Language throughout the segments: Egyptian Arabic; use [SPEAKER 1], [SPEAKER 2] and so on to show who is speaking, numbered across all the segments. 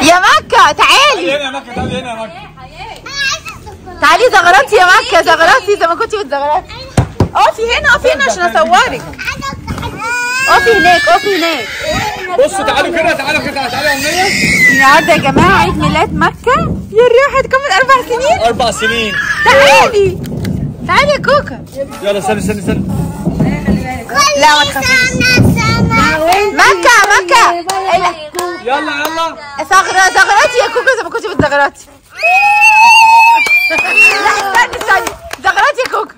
[SPEAKER 1] يا مكة تعالي
[SPEAKER 2] هنا يا مكة تعالي هنا يا مكة
[SPEAKER 1] تعالي زغراتي يا مكة زغراتي زي ما كنتي بتزغراتي اقفي هنا اقفي هنا عشان اصورك اقفي هناك اقفي هناك
[SPEAKER 2] بصوا تعالوا كده تعالوا كده تعالوا يا أمنية
[SPEAKER 1] النهارده يا جماعة عيد ميلاد مكة يا الريحة هتكمل أربع سنين
[SPEAKER 2] أربع سنين
[SPEAKER 1] تعالي تعالي يا كوكا
[SPEAKER 2] يلا استني استني استني
[SPEAKER 1] لا ما تخافيش مكة مكة إيه،
[SPEAKER 2] يلا يلا
[SPEAKER 1] زغرة زغراتي يا كوكا زي ما كنتي بتزغراتي لا استني استني زغراتي يا كوكا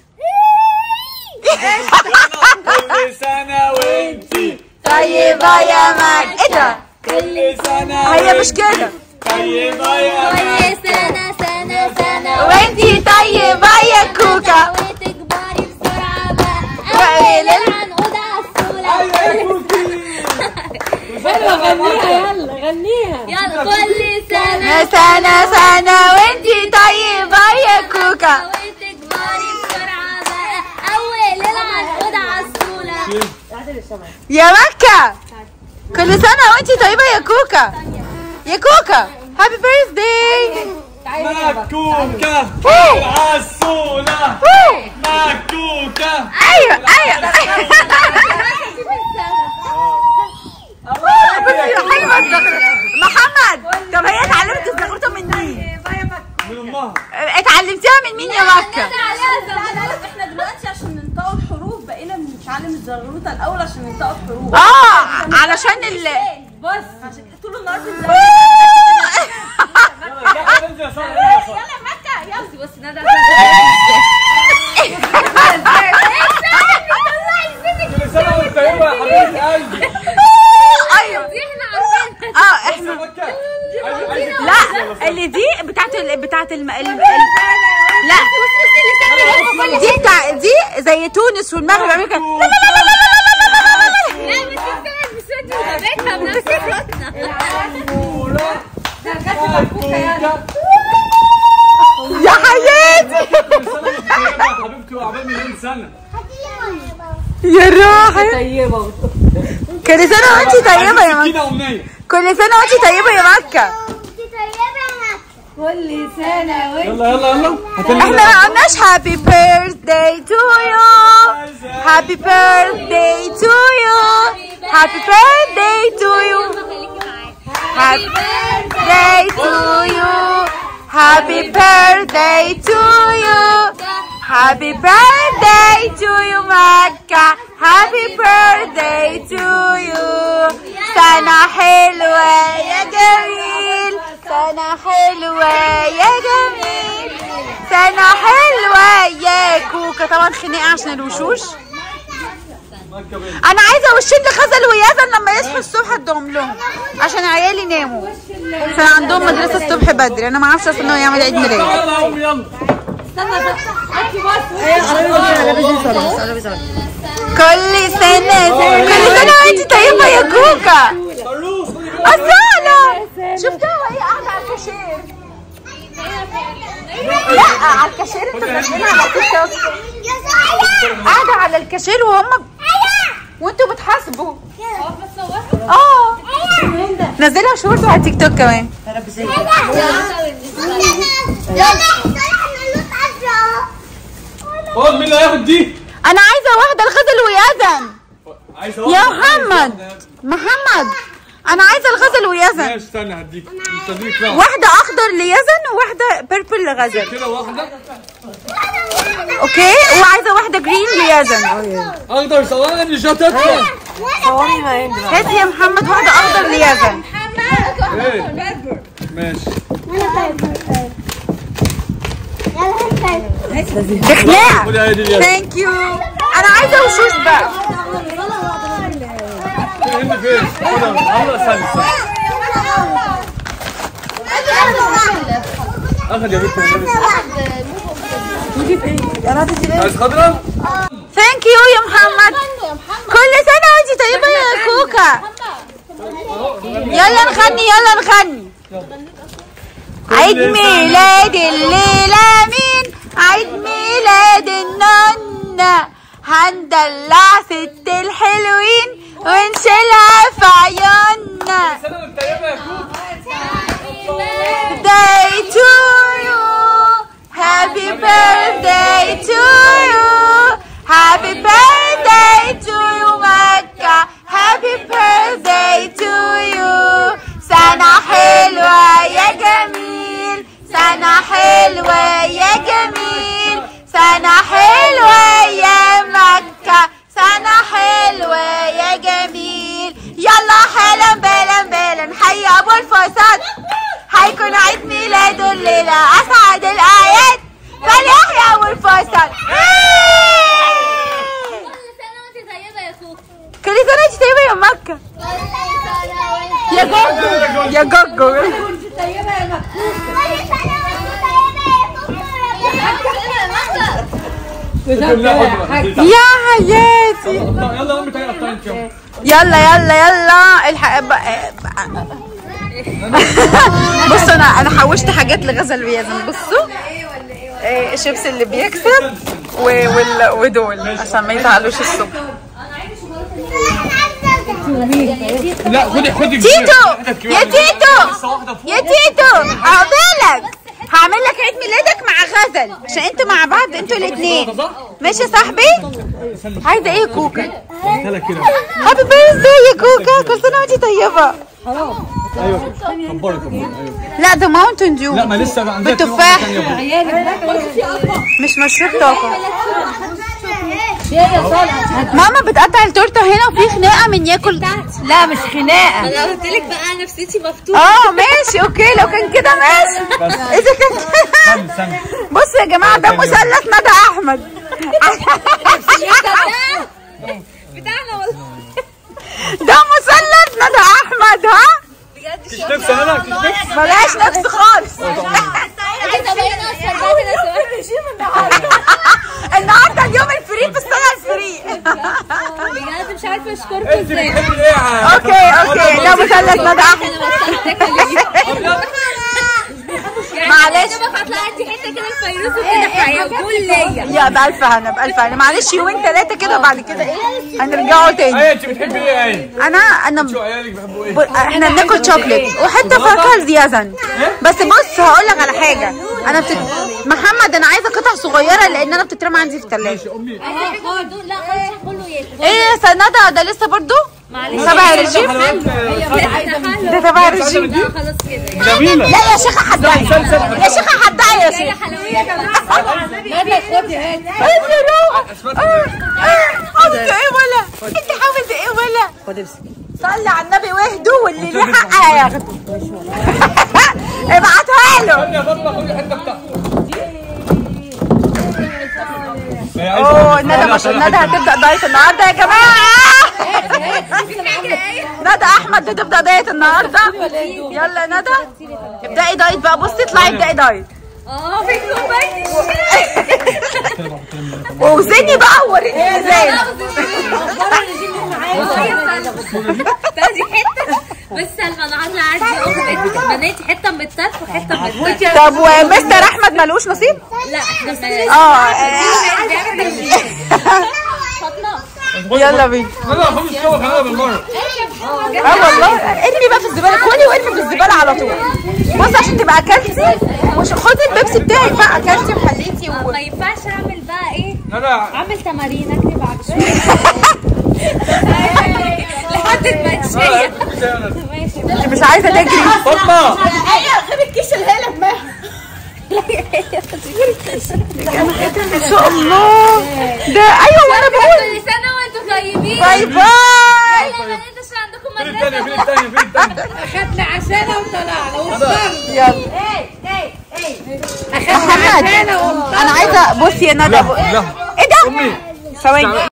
[SPEAKER 2] كل سنة وانتي
[SPEAKER 1] طيبة يا مك ايه ده؟
[SPEAKER 2] كل سنة
[SPEAKER 1] هي مش كده
[SPEAKER 2] طيبة يا مكة
[SPEAKER 3] سنة سنة سنة
[SPEAKER 1] وانتي طيبة يا كوكا
[SPEAKER 3] وتكبري بسرعة بقى
[SPEAKER 1] وقيل
[SPEAKER 3] أول العنقود عالسولة يلا كل سنة
[SPEAKER 1] سنة سنة وانتي طيبة يا كوكا
[SPEAKER 3] وتكبري بسرعة بقى أول العنقود عالسولة
[SPEAKER 1] يا مكة كل سنة وانتي طيبة يا كوكا يا كوكا هابي بيرثداي
[SPEAKER 2] مكوكة العسولة مكوكة
[SPEAKER 1] ايوه ايوه حلوة الزغرة. محمد طب هي اتعلمت الزغرطة من مين؟
[SPEAKER 2] من أمها
[SPEAKER 1] اتعلمتيها من مين يا مكة؟
[SPEAKER 4] احنا دلوقتي عشان ننطق الحروف بقينا بنتعلم الزغروطه الاول عشان ننطق الحروف
[SPEAKER 1] اه علشان ال
[SPEAKER 4] بص عشان كده طول النهار بنزغرط
[SPEAKER 2] يلا انزل يا سارة انزل يا سارة
[SPEAKER 4] يلا مكه يلا بص ندى
[SPEAKER 2] كل سنة وانت طيبة يا حبيبة قلبي
[SPEAKER 1] ايوه اه احنا
[SPEAKER 2] مكة عايز- عايزك
[SPEAKER 1] لا اللي دي بتاعت ال... بتاعت الم... ال... ال... لا دي بتاع دي زي تونس والمغرب امريكا لا لا لا لا
[SPEAKER 2] مكوكة
[SPEAKER 1] يا حياتي
[SPEAKER 2] كل سنة وانت طيبة يا حبيبتي وعقبال مليون سنة
[SPEAKER 1] يا روحي طيبة كل سنة وانتي طيبة يا مكة
[SPEAKER 2] كده أمنية
[SPEAKER 1] كل سنة وانتي طيبة يا مكة
[SPEAKER 2] يلا يلا يلا
[SPEAKER 1] احنا ما قلناش هابي بيرثداي تو يو هابي بيرثداي تو يو هابي بيرثداي تو يو هابي birthday to you. Happy birthday to you. Happy birthday to you, Makka. Happy birthday to you. سنة حلوة يا جميل سنة حلوة يا جميل سنة حلوة يا كوكا طبعا خناقة عشان الوشوش انا عايزه وشين لخزل ويزن لما يصحوا الصبح ادهم لهم عشان عيالي ناموا عشان عندهم مدرسه الصبح بدري انا ما اعرفش اصلا انه يعمل عيد ميلاد
[SPEAKER 2] يلا يا أم يلا
[SPEAKER 1] كل سنه كل سنه وانت طيبه يا كوكا
[SPEAKER 2] صاروخ خدي بالك.
[SPEAKER 1] اصاله شفتها وهي قاعده على الكاشير لا على الكاشير انتوا فاكرينها على تيك توك قاعده على الكاشير وهم وانتوا بتحاسبوا اه نزلها شورت على تيك توك كمان
[SPEAKER 2] خد مين اللي هياخد دي؟
[SPEAKER 1] انا عايزه واحده الغزل ويزن
[SPEAKER 2] عايز
[SPEAKER 1] يا محمد محمد انا عايزه الغزل ويزن
[SPEAKER 2] ماشي استنى هديك مستنيك كده
[SPEAKER 1] واحده اخضر ليزن وواحده بيربل لغزل
[SPEAKER 2] كده واحدة
[SPEAKER 1] اوكي وعايزه واحده جرين ليزن
[SPEAKER 2] اخضر ثواني مش هتطلع
[SPEAKER 1] هاتي يا محمد واحده اخضر ليزن
[SPEAKER 2] ايه ماشي
[SPEAKER 1] دي خناقه
[SPEAKER 2] خدي هي دي اليد.
[SPEAKER 1] ثانك يو انا عايزه وشوش بقى
[SPEAKER 2] هند فين؟ خدها يلا استنى استنى اخد يا بنت والنبي. عايز خضرا؟
[SPEAKER 1] ثانك يو يا محمد كل سنه وانت طيبه يا كوكا يلا نغني يلا نغني عيد ميلاد الليلة مين عيد ميلاد النونة هندلع ست الحلوين ونشيلها في عيوننا
[SPEAKER 2] سنة وانت طيبة يا كوكا
[SPEAKER 1] جميل سنة حلوة يا جميل سنة حلوة يا مكة سنة حلوة يا جميل يلا حالا بالا بالا حي أبو الفساد هيكون عيد ميلاده الليلة أسعد الأعياد فليحيى أبو الفساد
[SPEAKER 3] كل سنة وانت طيبة يا كوكو
[SPEAKER 1] كل سنة وانت طيبة يا مكة يا جوجو يا جوجو يا حياتي
[SPEAKER 2] يلا امي تعالي قطعي انت يلا.
[SPEAKER 1] يلا يلا يلا الحق بقى- بصوا انا انا حوشت حاجات لغزل ويزن بصوا إيه، الشيبس اللي بيكسب و- وال- ودول عشان ما يزعلوش الصبح
[SPEAKER 2] لا خدي خدي
[SPEAKER 1] تيتو
[SPEAKER 2] واحدة كبيرة.
[SPEAKER 1] يا تيتو
[SPEAKER 2] لسه واحدة فوق.
[SPEAKER 1] يا تيتو عقبالك هعمل لك عيد ميلادك مع غزل عشان انتوا مع بعض انتوا الاثنين ماشي يا صاحبي عايزه ايه يا كوكا
[SPEAKER 2] هلا كده
[SPEAKER 1] هابي بيرثداي يا كوكا كل سنه وانت طيبه
[SPEAKER 2] ايوه كبري كبري ايوه
[SPEAKER 1] لا ده ماونتن ديو
[SPEAKER 2] لا ما لسه بقى عندنا
[SPEAKER 1] بالتفاح.
[SPEAKER 2] كيلو تانية بقى.
[SPEAKER 1] مش مشروب طاقه ماما بتقطع التورته هنا وفي خناقه من ياكل لا مش خناقه
[SPEAKER 3] انا قلت لك بقى نفسيتي مفتوحة
[SPEAKER 1] اه ماشي اوكي لو كان كده ماشي اذا كان
[SPEAKER 2] استنى استنى
[SPEAKER 1] بصوا يا جماعه ده مثلث ندى احمد
[SPEAKER 3] بتاعنا والله
[SPEAKER 1] ده مثلث ندى احمد ها
[SPEAKER 2] مش نفس انا مش نفس
[SPEAKER 1] ملهاش نفس خالص
[SPEAKER 3] انت طبيعي اصفر بقى كده
[SPEAKER 1] النهارده اليوم الفري في السنه الفري
[SPEAKER 3] بجد مش عارفة اشكركم
[SPEAKER 2] انت
[SPEAKER 3] ازاي
[SPEAKER 2] بتحبي ايه يا
[SPEAKER 1] اوكي اوكي ده مثلث ندى احمد معلش.
[SPEAKER 3] معلش هطلع ادي حتة كده الفيروز وكده فهيقول ليا
[SPEAKER 1] يا بألف هنا بألف هنا معلش يومين ثلاثة كده وبعد كده ايه هنرجعوا تاني
[SPEAKER 2] ايه انت بتحبي ايه يا ايه
[SPEAKER 1] انا انا
[SPEAKER 2] شو عيالك بيحبوا ايه
[SPEAKER 1] ب... احنا بناكل شوكليت وحتى فاكهه لزيازن بس بص هقول لك على حاجه انا بتت... محمد انا عايزه قطع صغيره لان انا بتترمى عندي في الثلاجه
[SPEAKER 2] امي
[SPEAKER 3] اه برضه لا خلاص كله ياكل
[SPEAKER 1] ايه يا سندى ده لسه برضو
[SPEAKER 3] معلش
[SPEAKER 1] تبع الرجيم ده تبع الرجيم
[SPEAKER 3] لا خلاص كده
[SPEAKER 2] جميلة
[SPEAKER 1] لا يا شيخه حدعي يا شيخه حدعي يا شيخه
[SPEAKER 3] حلويات
[SPEAKER 1] عملت ايه ولا انت عملت ايه ولا صلي على النبي واهدوا واللي ليه حق هياخده ابعتها له
[SPEAKER 2] يا فاطمة خدي حتة بتاعته هي عايزة
[SPEAKER 1] اوه
[SPEAKER 2] واحدة.
[SPEAKER 1] ندى
[SPEAKER 2] لا،
[SPEAKER 1] مش
[SPEAKER 2] لا،
[SPEAKER 1] ندى
[SPEAKER 2] حتة.
[SPEAKER 1] هتبدا دايت النهارده يا جماعه ندى احمد هتبدا دايت النهارده يلا ندى ابدأي دايت بقى بصي اطلعي ابدأي دايت
[SPEAKER 3] اه في كوبايه الشاي
[SPEAKER 1] ووزني بقى ووريني ازاي
[SPEAKER 3] تاخدي حته بس سلمى انا عايزه اعدي اخد بناتي حته من الطرف وحته من الطرف
[SPEAKER 1] طب ومستر احمد ملوش نصيب
[SPEAKER 3] لا احنا بنات
[SPEAKER 1] اه
[SPEAKER 3] فاطمه
[SPEAKER 1] يلا بينا
[SPEAKER 2] لا خدي الشوك انا بالمرة
[SPEAKER 1] اه والله ارمي بقى في الزباله كلي وارمي في الزباله على طول بص عشان تبقى اكلتي مش خدي البيبسي بتاعك بقى اكلتي وحليتي و...
[SPEAKER 3] ما ينفعش اعمل بقى ايه
[SPEAKER 2] لا لا
[SPEAKER 3] اعمل تمارين اجري بعد شويه لحد ما اتشيك
[SPEAKER 1] انت مش عايزه تجري
[SPEAKER 2] فاطمة
[SPEAKER 1] غير الكيس اللي هي لما ان شاء الله ده ايوه وانا بقول
[SPEAKER 3] كل سنه وانتم طيبين
[SPEAKER 1] باي باي
[SPEAKER 3] لا ما انتش عندكم
[SPEAKER 2] فين
[SPEAKER 3] مدرسه
[SPEAKER 2] التانية فين التانية فين التانية
[SPEAKER 3] خدنا عشانه وطلعنا وفطرنا
[SPEAKER 1] يلا محمد انا عايزه بصي يا ندى
[SPEAKER 2] لا لا
[SPEAKER 1] ايه ده
[SPEAKER 2] امي
[SPEAKER 1] ثواني